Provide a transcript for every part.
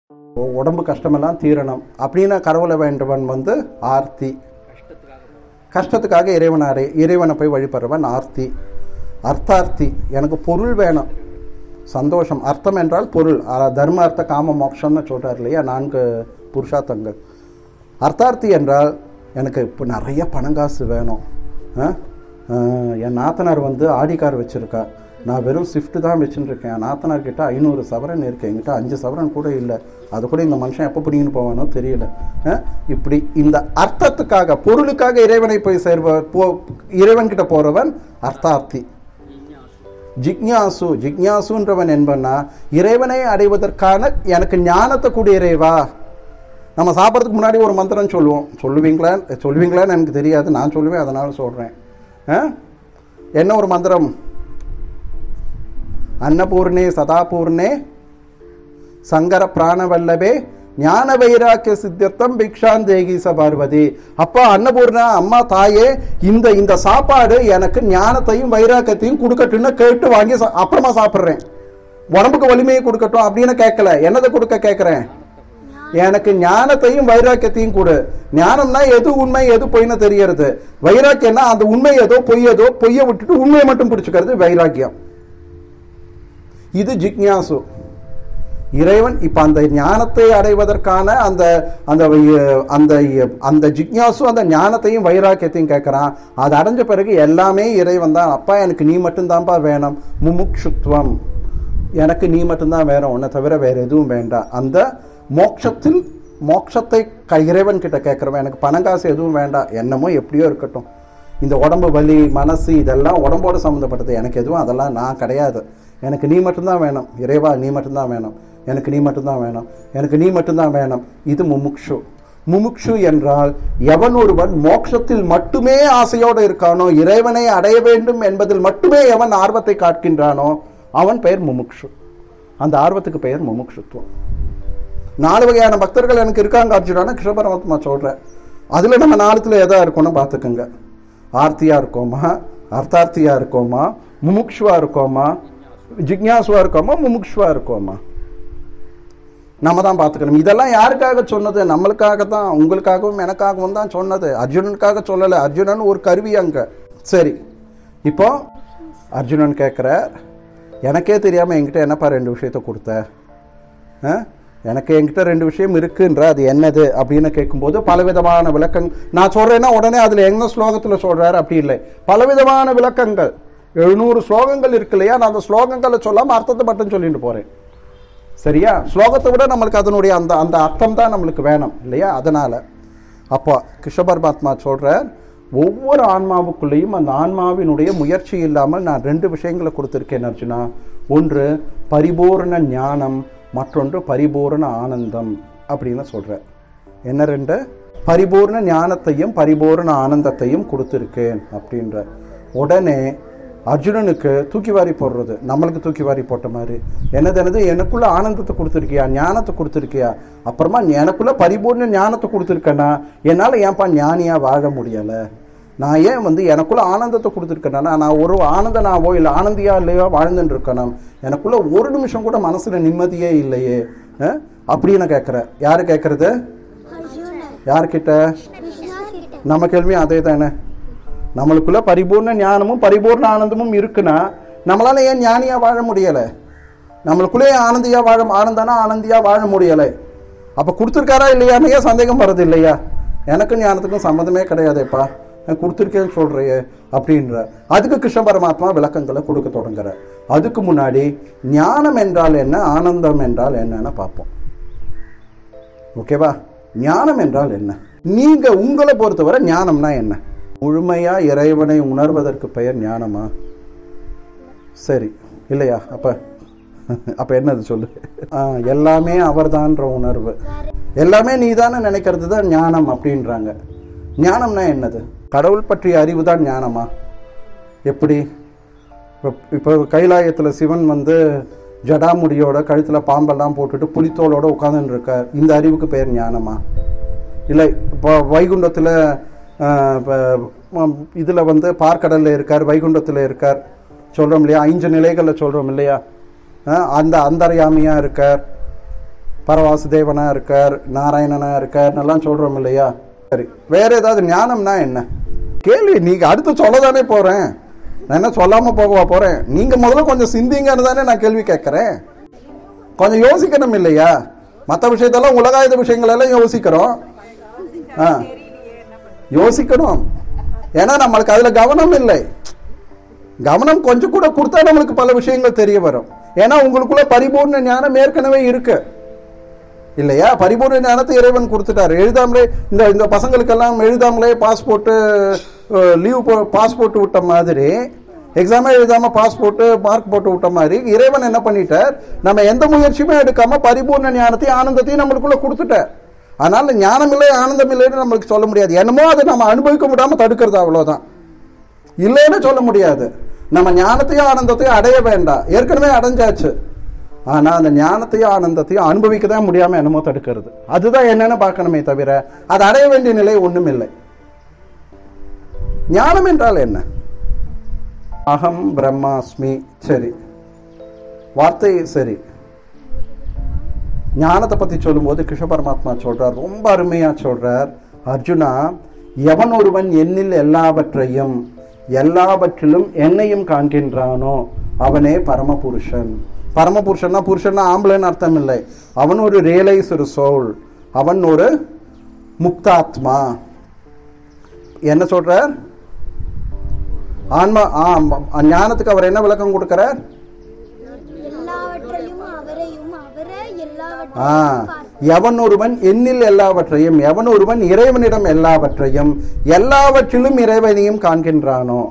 உ- உடம்பு கஷ்டமெல்லாம் தீரணும் அப்படின்னு கடவுளை வேண்டவன் வந்து ஆர்த்தி கஷ்டத்துக்காக இறைவன் அறை இறைவனை போய் வழிபடுறவன் ஆர்த்தி அர்த்தார்த்தி எனக்கு பொருள் வேணும் சந்தோஷம் அர்த்தம் என்றால் பொருள் அ- தர்ம அர்த்த காம மோட்சம்னு சொல்கிறார் இல்லையா நான்கு புருஷார்த்தங்கள் அர்த்தார்த்தி என்றால் எனக்கு இப்போ நிறைய பணங்காசு வேணும் ஆ? ஆ, என் நாத்தனார் வந்து ஆடி கார் வச்சுருக்கா நான் வெறும் ஸ்விஃப்ட் தான் வச்சுட்டு இருக்கேன் என் நாத்தனார் கிட்ட ஐநூறு சவரன் இருக்கு என்கிட்ட அஞ்சு சவரன் கூட இல்லை அது கூட இந்த மனுஷன் எப்போ பிடிங்கின்னு போவானோ தெரியல ஆ? இப்படி இந்த அர்த்தத்துக்காக பொருளுக்காக இறைவனை போய் சேர்வ போ இறைவன்கிட்ட போகிறவன் அர்த்தார்த்தி ஜிக்ஞாசு ஜிக்ஞாசுன்றவன் என்பன்னா இறைவனை அடைவதற்கான எனக்கு ஞானத்தை கூடிய இறைவா நம்ம சாப்பிட்றதுக்கு முன்னாடி ஒரு மந்திரம் சொல்லுவோம் சொல்லுவீங்களா சொல்லுவீங்களான்னு எனக்கு தெரியாது நான் சொல்லுவேன் அதனால சொல்கிறேன் என்ன ஒரு மந்திரம் அன்னபூர்ணே சதாபூர்ணே சங்கர பிராணவல்லபே ஞான வைராக்கிய சித்தியர்த்தம் பிக்ஷான் தேகீச பார்வதி அப்பா அன்னபூர்ணா அம்மா தாயே இந்த இந்த சாப்பாடு எனக்கு ஞானத்தையும் வைராக்கியத்தையும் கொடுக்கட்டும்னு கேட்டு வாங்கி சா- அப்புறமா சாப்பிட்றேன் உடம்புக்கு வலிமையை கொடுக்கட்டும் அப்படின்னு கேட்கல என்னதை கொடுக்க கேட்குறேன் எனக்கு ஞானத்தையும் வைராக்கியத்தையும் கொடு ஞானம்னா எது உண்மை எது பொய்னு தெரியறது வைராக்கியம்னா அந்த உண்மை ஏதோ பொய் ஏதோ பொய்யை விட்டுட்டு உண்மையை மட்டும் பிடிச்சுக்கிறது வைராக்கியம் இது ஜிக்ஞாசு இறைவன் இப்ப அந்த ஞானத்தை அடைவதற்கான அந்த அந்த வை- அந்த அந்த ஜிக்ஞாசு அந்த ஞானத்தையும் வைராக்கியத்தையும் கேட்கறான் அது அடைஞ்ச பிறகு எல்லாமே இறைவன் தான் அப்பா எனக்கு நீ மட்டும்தான்ப்பா வேணும் முமுட்சுத்துவம் எனக்கு நீ மட்டும்தான் வேணும் உன்னை தவிர வேற எதுவும் வேண்டாம் அந்த மோட்சத்தில் மோட்சத்தை க- இறைவன் கிட்ட கேட்குறவன் எனக்கு பணம் காசு எதுவும் வேண்டாம் என்னமோ எப்படியோ இருக்கட்டும் இந்த உடம்பு வலி மனசு இதெல்லாம் உடம்போடு சம்மந்தப்பட்டது எனக்கு எதுவும் அதெல்லாம் நான் கிடையாது எனக்கு நீ மட்டும்தான் வேணும் இறைவா நீ மட்டும்தான் வேணும் எனக்கு நீ மட்டும்தான் வேணும் எனக்கு நீ மட்டும்தான் வேணும் இது முமுக்ஷு முமுக்ஷு என்றால் எவன் ஒருவன் மோட்சத்தில் மட்டுமே ஆசையோடு இருக்கானோ இறைவனை அடைய வேண்டும் என்பதில் மட்டுமே எவன் ஆர்வத்தை காட்கின்றானோ அவன் பெயர் முமுக்ஷு அந்த ஆர்வத்துக்கு பெயர் முமுக்ஷுத்துவம் நாலு வகையான பக்தர்கள் எனக்கு இருக்காங்க அர்ஜுனான கிருஷ்ண பரமாத்மா சொல்கிறேன் அதில் நம்ம நாலுத்தில் எதா இருக்கோம்னு பார்த்துக்கோங்க ஆர்த்தியாக இருக்கோமா அர்த்தார்த்தியாக இருக்கோமா முமுக்ஷுவா இருக்கோமா ஜிக்ஞாசுவா இருக்கோமா முமுக்ஷுவா இருக்கோமா நம்ம தான் பார்த்துக்கணும் இதெல்லாம் யாருக்காக சொன்னது நம்மளுக்காக தான் உங்களுக்காகவும் எனக்காகவும் தான் சொன்னது அர்ஜுனனுக்காக சொல்லலை அர்ஜுனன் ஒரு கருவி அங்கே சரி இப்போ அர்ஜுனன் கேட்குறார் எனக்கே தெரியாமல் என்கிட்ட என்னப்பா ரெண்டு விஷயத்த கொடுத்த ஆ? எனக்கு என்கிட்ட ரெண்டு விஷயம் இருக்குன்ற அது என்னது அப்படின்னு கேட்கும்போது பலவிதமான விளக்கங் நான் சொல்கிறேன்னா உடனே அதில் எந்த ஸ்லோகத்தில் சொல்கிறார் அப்படி இல்லை பலவிதமான விளக்கங்கள் எழுநூறு ஸ்லோகங்கள் இருக்கு இல்லையா நான் அந்த ஸ்லோகங்களை சொல்லாமல் அர்த்தத்தை மட்டும் சொல்லிட்டு போகிறேன் சரியா ஸ்லோகத்தை விட நம்மளுக்கு அதனுடைய அந்த அந்த அர்த்தம் தான் நம்மளுக்கு வேணும் இல்லையா அதனால் அப்போ கிருஷ்ண பரமாத்மா சொல்கிறார் ஒவ்வொரு ஆன்மாவுக்குள்ளேயும் அந்த ஆன்மாவினுடைய முயற்சி இல்லாமல் நான் ரெண்டு விஷயங்களை கொடுத்துருக்கேன் அர்ஜுனா ஒன்று பரிபூர்ண ஞானம் மற்றொன்று பரிபூர்ண ஆனந்தம் அப்படின்னு சொல்கிறார் என்ன ரெண்டு பரிபூர்ண ஞானத்தையும் பரிபூர்ண ஆனந்தத்தையும் கொடுத்துருக்கேன் அப்படின்ற உடனே அர்ஜுனனுக்கு தூக்கி வாரி போடுறது நம்மளுக்கு தூக்கி வாரி போட்ட மாதிரி என்னது என்னது எனக்குள்ள ஆனந்தத்தை கொடுத்துருக்கியா ஞானத்தை கொடுத்துருக்கியா அப்புறமா எனக்குள்ள பரிபூர்ண ஞானத்தை கொடுத்துருக்கேன்னா என்னால் ஏன்பா ஞானியா வாழ முடியலை நான் ஏன் வந்து எனக்குள்ள ஆனந்தத்தை கொடுத்துருக்கேன்னா நான் ஒரு ஆனந்த நாவோ இல்லை ஆனந்தியா இல்லையோ வாழ்ந்துட்டு இருக்கணும் எனக்குள்ள ஒரு நிமிஷம் கூட மனசுல நிம்மதியே இல்லையே அஹ்? அப்படின்னு கேட்குறேன் யாரு கேட்கறது யார்கிட்ட நம்ம கேள்வியும் அதே தானே நம்மளுக்குள்ள பரிபூர்ண ஞானமும் பரிபூர்ண ஆனந்தமும் இருக்குன்னா நம்மளால ஏன் ஞானியா வாழ முடியலை நம்மளுக்குள்ளே ஆனந்தியா வாழ ஆனந்தானா ஆனந்தியா வாழ முடியலை அப்போ கொடுத்துருக்காரா இல்லையானே சந்தேகம் வர்றது இல்லையா எனக்கும் ஞானத்துக்கும் சம்மந்தமே கிடையாதேப்பா நான் கொடுத்துருக்கேன்னு சொல்றியே அப்படின்ற அதுக்கு கிருஷ்ண பரமாத்மா விளக்கங்களை கொடுக்க தொடங்குறார் அதுக்கு முன்னாடி ஞானம் என்றால் என்ன ஆனந்தம் என்றால் என்னன்னு பார்ப்போம் ஓகேவா ஞானம் என்றால் என்ன நீங்க உங்களை பொறுத்தவரை ஞானம்னா என்ன முழுமையா இறைவனை உணர்வதற்கு பெயர் ஞானமா சரி இல்லையா அப்ப அப்ப என்னது சொல்லு ஆ, எல்லாமே அவர்தான்ற உணர்வு எல்லாமே நீதானே நினைக்கிறது தான் ஞானம் அப்படின்றாங்க ஞானம்னா என்னது கடவுள் பற்றிய அறிவு தான் ஞானமா எப்படி இப்போ இப்போ கைலாயத்தில் சிவன் வந்து ஜடாமுடியோட கழுத்தில் பாம்பெல்லாம் போட்டுட்டு புலித்தோலோட உட்காந்துன்னு இருக்கார் இந்த அறிவுக்கு பெயர் ஞானமா இல்லை இப்போ வைகுண்டத்தில் இதில் வந்து பார்க்கடலில் இருக்கார் வைகுண்டத்தில் இருக்கார் சொல்கிறோம் இல்லையா ஐந்து நிலைகளில் சொல்கிறோம் இல்லையா அஹ், அந்த அந்தர்யாமியாக இருக்கார் பரவாசுதேவனா இருக்கார் நாராயணனா இருக்கார் எல்லாம் சொல்றோம் இல்லையா சரி வேற ஏதாவது ஞானம்னா என்ன கேள்வி நீங்க அடுத்து சொல்ல தானே போறேன் நான் என்ன சொல்லாம போகவா போறேன் நீங்க முதல்ல கொஞ்சம் சிந்திங்கன்னு தானே நான் கேள்வி கேட்கறேன் கொஞ்சம் யோசிக்கணும் இல்லையா மற்ற விஷயத்தெல்லாம் உலகாயுத விஷயங்கள் எல்லாம் யோசிக்கிறோம் ஆ யோசிக்கணும் ஏன்னா நம்மளுக்கு அதுல கவனம் இல்லை கவனம் கொஞ்சம் கூட கொடுத்தா நம்மளுக்கு பல விஷயங்கள் தெரிய வரும் ஏன்னா உங்களுக்குள்ள பரிபூர்ண ஞானம் ஏற்கனவே இருக்கு இல்லையா பரிபூர்ண ஞானத்தை இறைவன் கொடுத்துட்டாரு எழுதாமலே இந்த இந்த பசங்களுக்கெல்லாம் எழுதாமலே பாஸ்போர்ட்டு லீவ் பாஸ்போர்ட் விட்ட மாதிரி எக்ஸாமே எழுதாம பாஸ்போர்ட் மார்க் போட்டு விட்ட மாதிரி இறைவன் என்ன பண்ணிட்டார் நம்ம எந்த முயற்சியுமே எடுக்காம பரிபூர்ண ஞானத்தையும் ஆனந்தத்தையும் நம்மளுக்குள்ள கொடுத்துட்டார் அதனால ஞானம் இல்லை ஆனந்தம் இல்லைன்னு நம்மளுக்கு சொல்ல முடியாது என்னமோ அதை நம்ம அனுபவிக்க முடியாம தடுக்கிறது அவ்வளவுதான் இல்லைன்னு சொல்ல முடியாது நம்ம ஞானத்தையும் ஆனந்தத்தையும் அடைய வேண்டாம் ஏற்கனவே அடைஞ்சாச்சு ஆனா அந்த ஞானத்தையும் ஆனந்தத்தையும் அனுபவிக்க தான் முடியாம என்னமோ தடுக்கிறது அதுதான் என்னன்னு பார்க்கணுமே தவிர அது அடைய வேண்டிய நிலை ஒண்ணும் இல்லை ஞானம் என்றால் என்ன அகம் பிரம்மாஸ்மி சரி வார்த்தை சரி ஞானத்தை பத்தி சொல்லும்போது கிருஷ்ண பரமாத்மா சொல்றார் ரொம்ப அருமையா சொல்றார் அர்ஜுனா எவன் ஒருவன் என்னில் எல்லாவற்றையும் எல்லாவற்றிலும் என்னையும் காண்கின்றானோ அவனே பரமபுருஷன் பரமபுருஷன்னா புருஷன்னா ஆம்பளைன்னு அர்த்தம் இல்லை அவன் ஒரு ரியலைஸ் ஒரு சோல் அவன் ஒரு முக்தாத்மா என்ன சொல்றார் ஆன்மா ஆ ஞானத்துக்கு அவர் என்ன விளக்கம் கொடுக்கிறார் எல்லாவற்றையும் அவரையும் அவரே ஆ எல்லாவற்றையும் பார்த்து எவன் ஒருவன் என்னில் எல்லாவற்றையும் எவன் ஒருவன் இறைவனிடம் எல்லாவற்றையும் எல்லாவற்றிலும் இறைவனையும் காண்கின்றானோ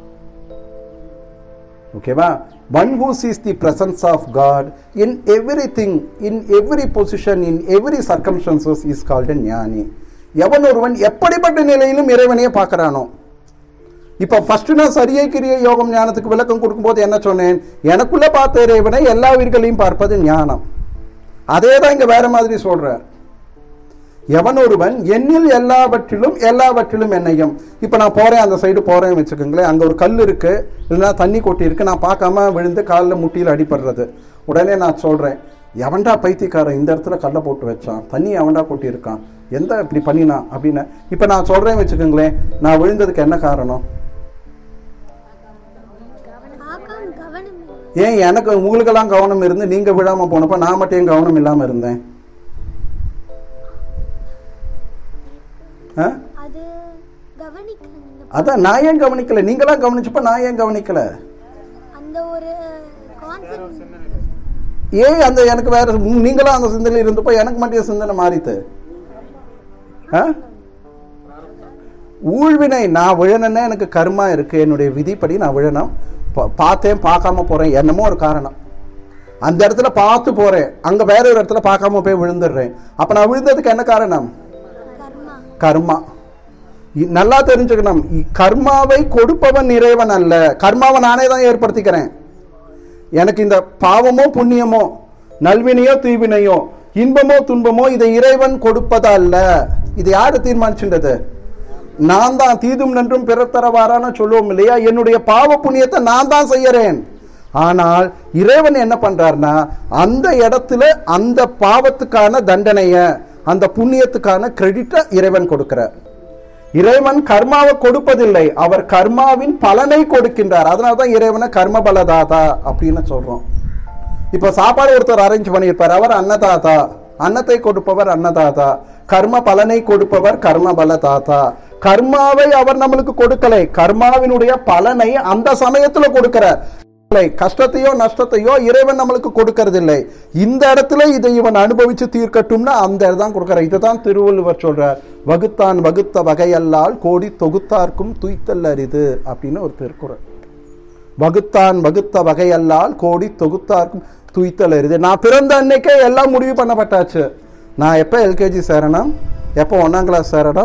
ஓகேவா one who sees the presence of God in everything in every position in every circumstances is called ஞானி எவன் ஒருவன் எப்படிப்பட்ட நிலையிலும் இறைவனையே பார்க்கறானோ இப்போ ஃபர்ஸ்ட் நான் சரியை கிரிய யோகம் ஞானத்துக்கு விளக்கம் கொடுக்கும்போது என்ன சொன்னேன் எனக்குள்ள பார்த்த இறைவனை எல்லா உயிர்களையும் பார்ப்பது ஞானம் அதே தான் இங்க வேற மாதிரி சொல்றார் எவன் ஒருவன் என்னில் எல்லாவற்றிலும் எல்லாவற்றிலும் என்னையும் இப்போ நான் போறேன் அந்த சைடு போறேன் வச்சுக்கோங்களேன் அங்க ஒரு கல் இருக்கு இல்லைன்னா தண்ணி கொட்டி இருக்கு நான் பார்க்காம விழுந்து காலில் முட்டியில் அடிபடுறது உடனே நான் சொல்றேன் எவன்டா பைத்தியக்காரன் இந்த இடத்துல கல்லை போட்டு வச்சான் தண்ணி எவன்டா கொட்டி இருக்கான் எந்த இப்படி பண்ணினான் அப்படின்னு இப்போ நான் சொல்றேன் வச்சுக்கோங்களேன் நான் விழுந்ததுக்கு என்ன காரணம் ஆக்கம் கவனம் இல்லை. ஏன் எனக்கு உங்களுக்கெல்லாம் கவனம் இருந்து நீங்க விழாம போனப்ப நான் மட்டும் ஏன் கவனம் இல்லாம இருந்தேன் ஆ? அது கவனிக்க அந்த- அதான் நான் ஏன் கவனிக்கல நீங்களாம் கவனிச்சப்ப நான் ஏன் கவனிக்கல அந்த ஒரு கான்செப்ட் ஏன் அந்த எனக்கு வேற உம், நீங்களாம் அந்த சிந்தனையில் இருந்தப்போ எனக்கு மட்டும் சிந்தனை மாறித்து ஆ? ஊழ்வினை நான் விழணுன்னா எனக்கு கர்மா இருக்கு என்னுடைய விதிப்படி நான் விழணும் பா- பார்த்தேன் பார்க்காம போறேன் என்னமோ ஒரு காரணம் அந்த இடத்துல பார்த்து போறேன் அங்க வேற ஒரு இடத்துல பார்க்காம போய் விழுந்துடுறேன் அப்ப நான் விழுந்ததுக்கு என்ன காரணம் கர்மா கர்மா இ- நல்லா தெரிஞ்சுக்கணும் இ- கர்மாவை கொடுப்பவன் இறைவன் அல்ல கர்மாவை நானே தான் ஏற்படுத்திக்கிறேன் எனக்கு இந்த பாவமோ புண்ணியமோ நல்வினையோ தீவினையோ இன்பமோ துன்பமோ இதை இறைவன் கொடுப்பதா அல்ல இது யாரு தீர்மானிச்சுட்டது நான் தான் தீதும் நன்றும் பிறர் தரவாரான்னு சொல்லுவோம் இல்லையா என்னுடைய பாவ புண்ணியத்தை நான் தான் செய்யறேன் ஆனால் இறைவன் என்ன பண்றார்னா அந்த இடத்துல அந்த பாவத்துக்கான தண்டனைய அந்த புண்ணியத்துக்கான கிரெடிட்டை இறைவன் கொடுக்கிறார் இறைவன் கர்மாவை கொடுப்பதில்லை அவர் கர்மாவின் பலனை கொடுக்கின்றார் அதனால தான் இறைவனை கர்ம பலதாதா அப்படின்னு சொல்றோம் இப்ப சாப்பாடு ஒருத்தர் அரேஞ்ச் பண்ணியிருப்பார் அவர் அன்னதாதா அன்னத்தை கொடுப்பவர் அன்னதாதா கர்ம பலனை கொடுப்பவர் கர்ம பலதாதா கர்மாவை அவர் நம்மளுக்கு கொடுக்கலை கர்மாவினுடைய பலனை அந்த சமயத்துல கொடுக்கிறார் இல்லை, கஷ்டத்தையோ நஷ்டத்தையோ இறைவன் நம்மளுக்கு கொடுக்கறதில்லை இந்த இடத்துல இதை இவன் அனுபவிச்சு தீர்க்கட்டும்னா அந்த இடம் தான் கொடுக்கற இதுதான் திருவள்ளுவர் சொல்றார் வகுத்தான் வகுத்த வகையல்லால் கோடி தொகுத்தார்க்கும் துய்த்தல் அரிது அப்படின்னு ஒரு திருக்குறள் வகுத்தான் வகுத்த வகையல்லால் கோடி தொகுத்தார்க்கும் துய்த்தல் அரிது நான் பிறந்த அன்னைக்கே எல்லாம் முடிவு பண்ணப்பட்டாச்சு நான் எப்போ எல்கேஜி சேரணும் எப்போ ஒன்றாம் கிளாஸ் சேரணும்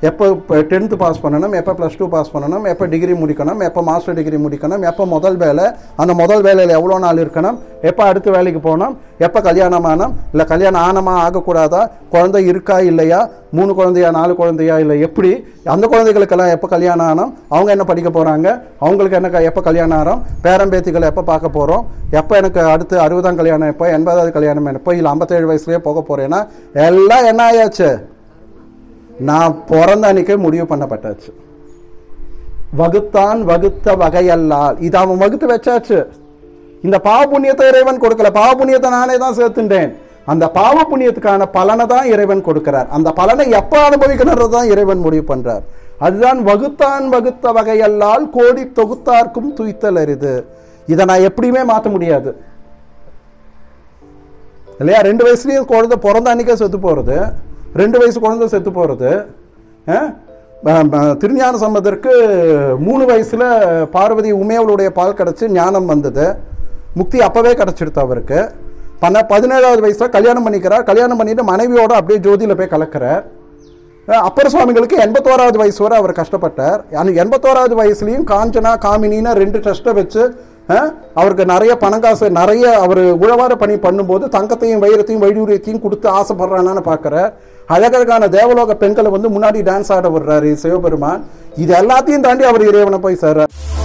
எப்போ டென்த்து பாஸ் பண்ணணும் எப்போ ப்ளஸ் டூ பாஸ் பண்ணணும் எப்போ டிகிரி முடிக்கணும் எப்போ மாஸ்டர் டிகிரி முடிக்கணும் எப்போ முதல் வேலை அந்த முதல் வேலையில் எவ்வளோ நாள் இருக்கணும் எப்போ அடுத்த வேலைக்கு போகணும் எப்போ கல்யாணம் ஆனோம் இல்லை கல்யாணம் ஆனமா ஆகக்கூடாதா குழந்தை இருக்கா இல்லையா மூணு குழந்தையா நாலு குழந்தையா இல்லை எப்படி அந்த குழந்தைகளுக்கெல்லாம் எப்போ கல்யாணம் ஆனோம் அவங்க என்ன படிக்க போகிறாங்க அவங்களுக்கு என்ன க- எப்போ கல்யாணம் ஆகிறோம் பேரம்பேத்திகளை எப்போ பார்க்க போகிறோம் எப்போ எனக்கு அடுத்து அறுபதாம் கல்யாணம் எப்போ எண்பதாவது கல்யாணம் எப்போ இல்லை ஐம்பத்தேழு வயசுலேயே போக போகிறேன்னா எல்லாம் என்ன ஆயாச்சு நான் பிறந்த அன்னைக்கே முடிவு பண்ணப்பட்டாச்சு வகுத்தான் வகுத்த வகையல்லால் இது அவன் வகுத்து வச்சாச்சு இந்த பாவ புண்ணியத்தை இறைவன் கொடுக்கல பாவ புண்ணியத்தை நானே தான் சேர்த்துட்டேன் அந்த பாவ புண்ணியத்துக்கான பலனை தான் இறைவன் கொடுக்கிறார் அந்த பலனை எப்போ அனுபவிக்கணுன்றது தான் இறைவன் முடிவு பண்றார் அதுதான் வகுத்தான் வகுத்த வகையல்லால் கோடி தொகுத்தார்க்கும் துய்த்தல் அரிது இதை நான் எப்படியுமே மாற்ற முடியாது இல்லையா ரெண்டு வயசுலயும் குழந்தை பிறந்த அன்னைக்கே செத்து போகிறது ரெண்டு வயசு குழந்தை செத்து போகிறது திருஞான சம்பந்தருக்கு மூணு வயசுல பார்வதி உமையவளுடைய பால் கிடச்சி ஞானம் வந்தது முக்தி அப்பவே கிடச்சிடுத்து அவருக்கு பண்ண பதினேழாவது வயசுல கல்யாணம் பண்ணிக்கிறார் கல்யாணம் பண்ணிட்டு மனைவியோட அப்படியே ஜோதியில போய் கலக்கிறார் அஹ் அப்பர் சுவாமிகளுக்கு எண்பத்தோராவது வயசு வரை அவர் கஷ்டப்பட்டார் அந்த எண்பத்தோராவது வயசுலையும் காஞ்சனா காமினின்னு ரெண்டு ட்ரஸ்ட்டை வச்சு அஹ், அவருக்கு நிறைய பணங்காசு நிறைய அவர் உழவார பணி பண்ணும்போது தங்கத்தையும் வைரத்தையும் வைடூரியத்தையும் கொடுத்து ஆசைப்படுறானான்னு பார்க்குற அழகழகான தேவலோக பெண்களை வந்து முன்னாடி டான்ஸ் ஆட விடுறாரு சிவபெருமான் இது எல்லாத்தையும் தாண்டி அவர் இறைவனை போய் சேர்றார்